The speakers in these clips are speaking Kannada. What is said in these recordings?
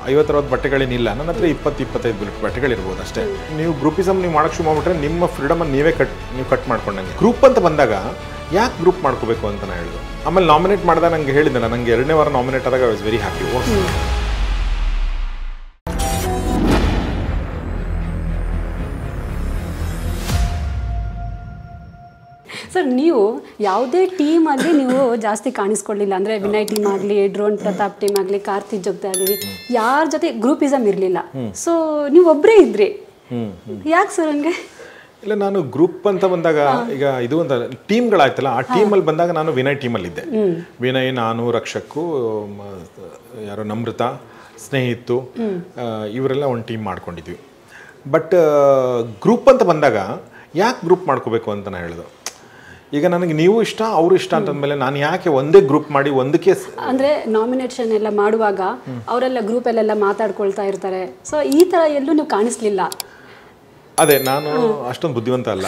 ಐವತ್ತರವತ್ತು ಬಟ್ಟೆಗಳೇನಿಲ್ಲ ನನ್ನ ಹತ್ರ ಇಪ್ಪತ್ತು ಇಪ್ಪತ್ತೈದು ಬಟ್ಟೆಗಳಿರ್ಬೋದು ಅಷ್ಟೇ ನೀವು ಗ್ರೂಪಿಸಮ್ ನೀವು ಮಾಡಕ್ಕೆ ಶುರು ಮಾಡ್ಬಿಟ್ರೆ ನಿಮ್ಮ ಫ್ರೀಡಮನ್ನು ನೀವೇ ಕಟ್ ನೀವು ಕಟ್ ಮಾಡ್ಕೊಂಡಂಗೆ ಗ್ರೂಪ್ ಅಂತ ಬಂದಾಗ ಯಾಕೆ ಗ್ರೂಪ್ ಮಾಡ್ಕೋಬೇಕು ಅಂತ ನಾನು ಹೇಳಿದೆ ಆಮೇಲೆ ನಾಮಿನೇಟ್ ಮಾಡಿದಾಗ ನಂಗೆ ಹೇಳಿದ್ನಲ್ಲ ನನಗೆ ಎರಡನೇ ವಾರ ನಾಮಿನೇಟ್ ಆದಾಗ I was very happy sir ನೀವು ಯಾವುದೇ ಟೀಮ್ ಆಗಲಿ ನೀವು ಜಾಸ್ತಿ ಕಾಣಿಸ್ಕೊಳ್ಳಿಲ್ಲ ಅಂದರೆ ವಿನಯ್ ಟೀಮ್ ಆಗಲಿ ಡ್ರೋನ್ ಪ್ರತಾಪ್ ಟೀಮ್ ಆಗಲಿ ಕಾರ್ತಿ ಜೊತೆ ಆಗಲಿ ಯಾರ ಜೊತೆ ಗ್ರೂಪಿಸಮ್ ಇರಲಿಲ್ಲ ಸೊ ನೀವು ಒಬ್ಬರೇ ಇದ್ರಿ ಯಾಕೆ ಸರ್ ಹಂಗೆ ಇಲ್ಲ ನಾನು ಗ್ರೂಪ್ ಅಂತ ಬಂದಾಗ ಈಗ ಇದು ಅಂತ ಟೀಮ್ಗಳಾಯ್ತಲ್ಲ ಆ ಟೀಮಲ್ಲಿ ಬಂದಾಗ ನಾನು ವಿನಯ್ ಟೀಮಲ್ಲಿ ಇದ್ದೆ ವಿನಯ್ ನಾನು ರಕ್ಷಕ್ಕು ಮ- ಯಾರೋ ನಮೃತ ಸ್ನೇಹಿತು ಆ, ಇವರೆಲ್ಲ ಒಂದು ಟೀಮ್ ಮಾಡ್ಕೊಂಡಿದ್ವಿ ಬಟ್ ಗ್ರೂಪ್ ಅಂತ ಬಂದಾಗ ಯಾಕೆ ಗ್ರೂಪ್ ಮಾಡ್ಕೋಬೇಕು ಅಂತ ನಾನು ಹೇಳಿದೆ ಈಗ ನನಗೆ ನೀವು ಇಷ್ಟ ಅವರು ಇಷ್ಟ ಅಂತಂದ್ಮೇಲೆ ನಾನು ಯಾಕೆ ಒಂದೇ ಗ್ರೂಪ್ ಮಾಡಿ ಒಂದಕ್ಕೆ ಸ್- ಅಂದರೆ ನಾಮಿನೇಷನ್ ಎಲ್ಲ ಮಾಡುವಾಗ ಅವರೆಲ್ಲ ಗ್ರೂಪಲ್ಲೆಲ್ಲ ಮಾತಾಡ್ಕೊಳ್ತಾ ಇರ್ತಾರೆ ಸೊ ಈ ಥರ ಎಲ್ಲೂ ನೀವು ಕಾಣಿಸ್ಲಿಲ್ಲ ಅದೇ ನಾನು ಅಷ್ಟೊಂದು ಬುದ್ಧಿವಂತ ಅಲ್ಲ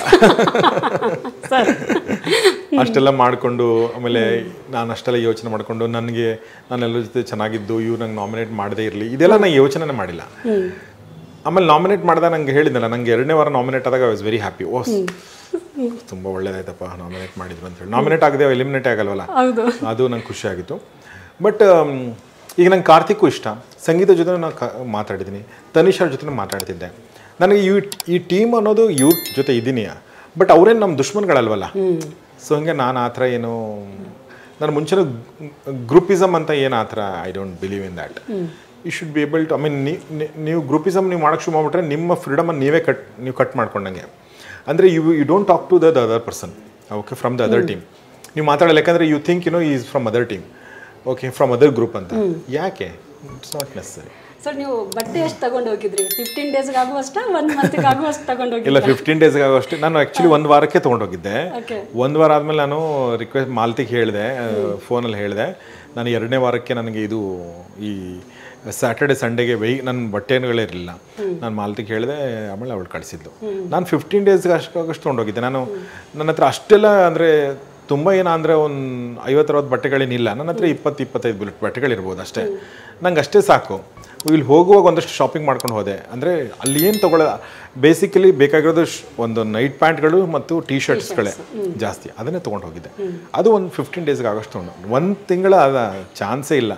ಅಷ್ಟೆಲ್ಲ ಮಾಡಿಕೊಂಡು ಆಮೇಲೆ ನಾನು ಅಷ್ಟೆಲ್ಲ ಯೋಚನೆ ಮಾಡಿಕೊಂಡು ನನಗೆ ನಾನೆಲ್ಲರ ಜೊತೆ ಚೆನ್ನಾಗಿದ್ದು ಇವ್ರು ನಂಗೆ ನಾಮಿನೇಟ್ ಮಾಡದೇ ಇರಲಿ ಇದೆಲ್ಲ ನಾನು ಯೋಚನೆ ಮಾಡಿಲ್ಲ ಆಮೇಲೆ ನಾಮಿನೇಟ್ ಮಾಡಿದಾಗ ನಂಗೆ ಹೇಳಿದ್ನಲ್ಲ ನಂಗೆ ಎರಡನೇ ವಾರ ನಾಮಿನೇಟ್ ಆದಾಗ ಐ ವಾಸ್ ವೆರಿ ಹ್ಯಾಪಿ ಓ ತುಂಬ ಒಳ್ಳೇದಾಯ್ತಪ್ಪ ನಾಮಿನೇಟ್ ಮಾಡಿದ್ರು ಅಂತ ಹೇಳಿ ನಾಮಿನೇಟ್ ಆಗದೆ ಎಲಿಮಿನೇಟ್ ಆಗಲ್ವಲ್ಲ ಹೌದು ಅದು ನಂಗೆ ಖುಷಿ ಆಗಿತ್ತು ಬಟ್ ಈಗ ನಂಗೆ ಕಾರ್ತಿಕ್ಕು ಇಷ್ಟ ಸಂಗೀತ ಜೊತೆ ನಾನು ಕ ಮಾತಾಡಿದ್ದೀನಿ ತನಿಷ್ ಜೊತೆ ಮಾತಾಡ್ತಿದ್ದೆ ನನಗೆ ಈ ಈ ಟೀಮ್ ಅನ್ನೋದು ಇವ್ರ ಜೊತೆ ಇದ್ದೀನಿ ಬಟ್ ಅವರೇನು ನಮ್ಮ ದುಶ್ಮನ್ಗಳಲ್ವಲ್ಲ ಸೊ ಹಂಗೆ ನಾನು ಆ ಥರ ಏನು ನಾನು ಮುಂಚೆ ಗ್ರೂಪಿಸಮ್ ಅಂತ ಏನು ಆ ಥರ I don't believe in that you should be able to I mean ನೀವು ಗ್ರೂಪಿಸಮ್ ನೀವು ಮಾಡೋಕ್ಕೆ ಶುರು ಮಾಡಿಬಿಟ್ರೆ ನಿಮ್ಮ ಫ್ರೀಡಮನ್ನು ನೀವೇ ಕಟ್ ನೀವು ಕಟ್ ಮಾಡ್ಕೊಂಡಂಗೆ ಅಂದರೆ you you don't talk to the other person okay from the other team ನೀವು ಮಾತಾಡಲ್ಲ ಯಾಕಂದರೆ you think you know is from other team okay from other group ಅಂತ ಯಾಕೆ ಇಟ್ಸ್ ನಾಟ್ ನೆಸರಿ ಸರ್ ನೀವು ಬಟ್ಟೆ ಎಷ್ಟು ತಗೊಂಡು ಹೋಗಿದ್ರಿ ಫಿಫ್ಟೀನ್ ಡೇಸ್ಗೆ ಆಗುವಷ್ಟ ಒನ್ ಮಂತ್ಗೆ ಆಗುವಷ್ಟು ತಗೊಂಡು ಹೋಗಿ ಇಲ್ಲ ಫಿಫ್ಟೀನ್ ಡೇಸ್ಗೆ ಅಷ್ಟೇ ನಾನು ಆ್ಯಕ್ಚುಲಿ ಒಂದು ವಾರಕ್ಕೆ ತೊಗೊಂಡೋಗಿದ್ದೆ ಓಕೆ ಒಂದು ವಾರ ಆದಮೇಲೆ ನಾನು ರಿಕ್ವೆಸ್ಟ್ ಮಾಲ್ತಿಗೆ ಹೇಳಿದೆ ಫೋನಲ್ಲಿ ಹೇಳಿದೆ ನಾನು ಎರಡನೇ ವಾರಕ್ಕೆ ನನಗೆ ಇದು ಈ ಸ್ಯಾಟರ್ಡೆ ಸಂಡೇಗೆ ವೆಯ್ ನನ್ನ ಬಟ್ಟೆಗಳೇ ಇರಲಿಲ್ಲ ನಾನು ಮಾಲ್ತಿಗೆ ಹೇಳಿದೆ ಆಮೇಲೆ ಅವಳು ಕಳಿಸಿದ್ಲು ನಾನು ಫಿಫ್ಟೀನ್ ಡೇಸ್ಗೆ ಅಷ್ಟು ಆಗಷ್ಟು ತೊಗೊಂಡೋಗಿದ್ದೆ ನಾನು ನನ್ನ ಹತ್ರ ಅಷ್ಟೆಲ್ಲ ಅಂದರೆ ತುಂಬ ಏನ ಅಂದರೆ ಒಂದು ಐವತ್ತರವತ್ತು ಬಟ್ಟೆಗಳೇನಿಲ್ಲ ನನ್ನ ಹತ್ರ ಇಪ್ಪತ್ತು ಇಪ್ಪತ್ತೈದು ಬುಲೆಟ್ ಬಟ್ಟೆಗಳಿರ್ಬೋದು ಅಷ್ಟೇ ನಂಗೆ ಅಷ್ಟೇ ಸಾಕು ಇಲ್ಲಿ ಹೋಗುವಾಗ ಒಂದಷ್ಟು ಶಾಪಿಂಗ್ ಮಾಡ್ಕೊಂಡು ಹೋದೆ ಅಂದರೆ ಅಲ್ಲಿ ಏನು ತಗೊಳ್ಳೋ ಬೇಸಿಕಲಿ ಬೇಕಾಗಿರೋದು ಶ್- ಒಂದು ನೈಟ್ ಪ್ಯಾಂಟ್ಗಳು ಮತ್ತು ಟೀ ಶರ್ಟ್ಸ್ಗಳೇ ಜಾಸ್ತಿ ಅದನ್ನೇ ತೊಗೊಂಡು ಹೋಗಿದ್ದೆ ಅದು ಒಂದು ಫಿಫ್ಟೀನ್ ಡೇಸ್ಗೆ ಆಗಷ್ಟು ತೊಗೊಂಡು ಒಂದು ತಿಂಗಳ ಅದ ಚಾನ್ಸೇ ಇಲ್ಲ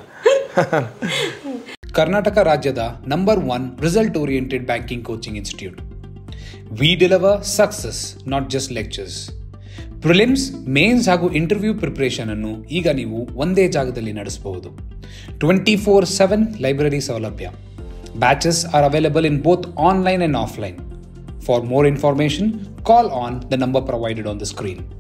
ಕರ್ನಾಟಕ ರಾಜ್ಯದ number one result oriented banking coaching institute we deliver success not just lectures prelims mains ಹಾಗೂ ಇಂಟರ್ವ್ಯೂ ಪ್ರಿಪರೇಷನ್ ಅನ್ನು ಈಗ ನೀವು ಒಂದೇ ಜಾಗದಲ್ಲಿ ನಡೆಸಬಹುದು ಟ್ವೆಂಟಿ ಫೋರ್ ಸೆವೆನ್ ಲೈಬ್ರರಿ ಸೌಲಭ್ಯ batches are available in both online and offline for more information call on the number provided on the screen